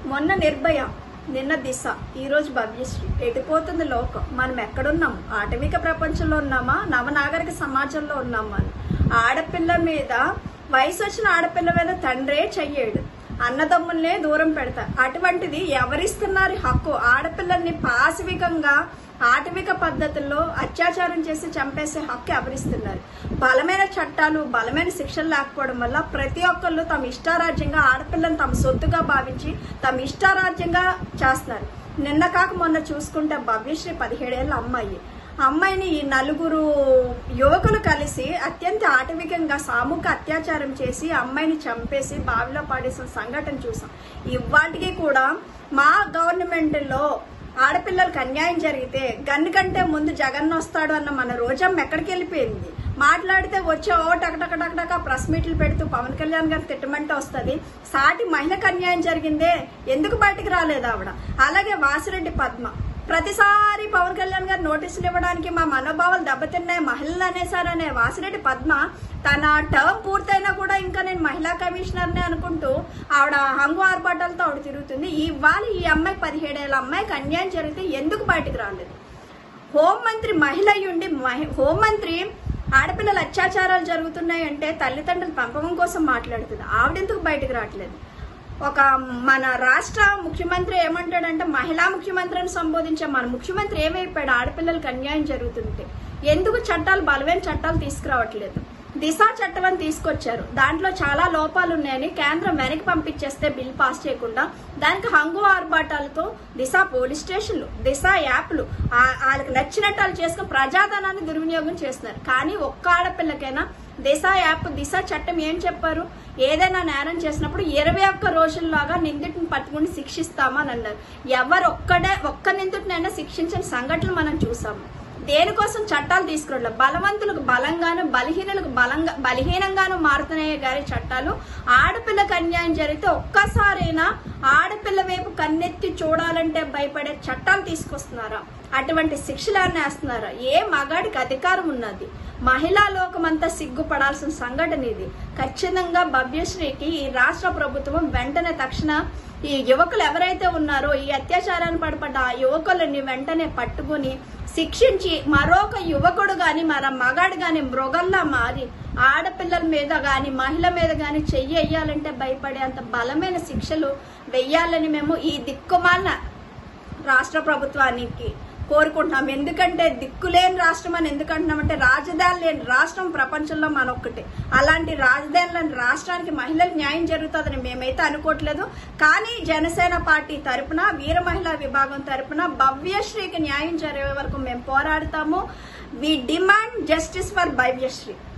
మొన్న నిర్భయ నిన్న దిశ ఈ రోజు భవ్యశ్రీ ఎటుపోతుంది లోకం మనం ఎక్కడున్నాం ఆటవిక ప్రపంచంలో ఉన్నామా నవనాగరిక సమాజంలో ఉన్నామా అని ఆడపిల్ల మీద వయసు వచ్చిన ఆడపిల్ల మీద తండ్రే చెయ్యడు అన్నదమ్ముల్నే దూరం పెడతారు అటువంటిది ఎవరిస్తున్నారు హక్కు ఆడపిల్లల్ని పాశవికంగా ఆటవిక పద్ధతుల్లో అత్యాచారం చేసి చంపేసే హక్కు ఎవరిస్తున్నారు బలమైన చట్టాలు బలమైన శిక్షలు లేకపోవడం వల్ల ప్రతి ఒక్కళ్ళు తమ ఇష్టారాజ్యంగా ఆడపిల్లని తమ సొత్తుగా భావించి తమ ఇష్టారాజ్యంగా చేస్తున్నారు నిన్న కాక మొన్న చూసుకుంటే భవ్యశ్రీ పదిహేడేళ్ళ అమ్మాయి అమ్మాయిని ఈ నలుగురు యువకులు కలిసి అత్యంత ఆటవికంగా సామూహిక అత్యాచారం చేసి అమ్మాయిని చంపేసి బావిలో పడేసిన సంఘటన చూసాం ఇవాటికి కూడా మా గవర్నమెంట్లో ఆడపిల్లలకు అన్యాయం జరిగితే గన్ను కంటే ముందు జగన్ వస్తాడు అన్న మన రోజమ్మ ఎక్కడికి వెళ్ళిపోయింది మాట్లాడితే వచ్చే ఓ టకటకటకటక ప్రెస్ మీట్లు పెడుతూ పవన్ కళ్యాణ్ గారు తిట్టమంటే వస్తుంది సాటి మహిళకు అన్యాయం జరిగిందే ఎందుకు బయటికి రాలేదు ఆవిడ అలాగే వాసిరెడ్డి పద్మ ప్రతిసారి పవన్ కళ్యాణ్ గారు నోటీసులు ఇవ్వడానికి మా మనోభావాలు దెబ్బతిన్నాయి మహిళలు అనేసారనే వాసిరెడ్డి పద్మ తన టర్మ్ పూర్తయినా కూడా ఇంకా నేను మహిళా కమిషనర్నే అనుకుంటూ ఆవిడ హంగు ఆర్భాటాలతో ఆవిడ తిరుగుతుంది ఇవాళ ఈ అమ్మాయి పదిహేడేళ్ళ అమ్మాయికి అన్యాయం జరిగితే ఎందుకు బయటకు రాలేదు హోంమంత్రి మహిళ అయ్యుండి మహి- హోంమంత్రి ఆడపిల్లల అత్యాచారాలు జరుగుతున్నాయంటే తల్లిదండ్రుల పెంపకం కోసం మాట్లాడుతుంది ఆవిడెందుకు బయటకు రావట్లేదు ఒక మన రాష్ట్ర ముఖ్యమంత్రి ఏమంటాడంటే మహిళా ముఖ్యమంత్రిని సంబోధించే మన ముఖ్యమంత్రి ఏమైపోయాడు ఆడపిల్లలకు అన్యాయం జరుగుతుంటే ఎందుకు చట్టాలు బలమైన చట్టాలు తీసుకురావట్లేదు దిశ చట్టం అని తీసుకొచ్చారు దాంట్లో చాలా లోపాలు ఉన్నాయని కేంద్రం వెనక్కి పంపించేస్తే బిల్ పాస్ చేయకుండా దానికి హంగు ఆర్భాటాలతో దిశ పోలీస్ స్టేషన్లు దిశ యాప్లు ఆ- వాళ్ళకి నచ్చినట్టు వాళ్ళు చేసుకుని ప్రజాధనాన్ని దుర్వినియోగం చేస్తున్నారు కానీ ఒక్క ఆడపిల్లకైనా దిశ యాప్ దిశ చట్టం ఏం చెప్పారు ఏదైనా నేరం చేసినప్పుడు ఇరవై ఒక్క రోజుల్లాగా నిందితుని పట్టుకుని శిక్షిస్తామని అన్నారు ఎవరు ఒక్కడే ఒక్క నిందితునైనా శిక్షించిన సంఘటనలు మనం చూసాము దేనికోసం చట్టాలు తీసుకురావట్లేదు బలవంతులకు బలంగాను బలహీనులకు బలంగా బలహీనంగాను మారుతున్నాయి గారి చట్టాలు ఆడపిల్లకు అన్యాయం జరిగితే ఒక్కసారైనా ఆడపిల్ల వైపు కన్నెత్తి చూడాలంటే భయపడే చట్టాలు తీసుకొస్తున్నారా అటువంటి శిక్షలు వేస్తున్నారా ఏ మగాడికి అధికారం ఉన్నది మహిళా లోకమంతా సిగ్గుపడాల్సిన సంఘటన ఇది ఖచ్చితంగా భవ్యశ్రీకి ఈ రాష్ట్ర ప్రభుత్వం వెంటనే తక్షణ ఈ యువకులు ఎవరైతే ఉన్నారో ఈ అత్యాచారాన్ని పడపడ్డ ఆ యువకులని వెంటనే పట్టుకుని శిక్షించి మరొక యువకుడు గాని మరో మగాడు గాని మృగంలా మారి ఆడపిల్లల మీద గాని మహిళ మీద గాని చెయ్యి వెయ్యాలంటే భయపడే అంత బలమైన శిక్షలు వెయ్యాలని మేము ఈ దిక్కుమాలిన రాష్ట్ర ప్రభుత్వానికి కోరుకుంటున్నాం ఎందుకంటే దిక్కులేని రాష్ట్రం అని ఎందుకంటున్నామంటే రాజధాని లేని రాష్ట్రం ప్రపంచంలో మనొక్కటే అలాంటి రాజధాని లేని రాష్ట్రానికి మహిళలకు న్యాయం జరుగుతుందని మేమైతే అనుకోవట్లేదు కానీ జనసేన పార్టీ తరపున వీర మహిళా విభాగం తరపున భవ్యశ్రీకి న్యాయం జరిగే వరకు మేము పోరాడతాము we demand justice for Bhavyasri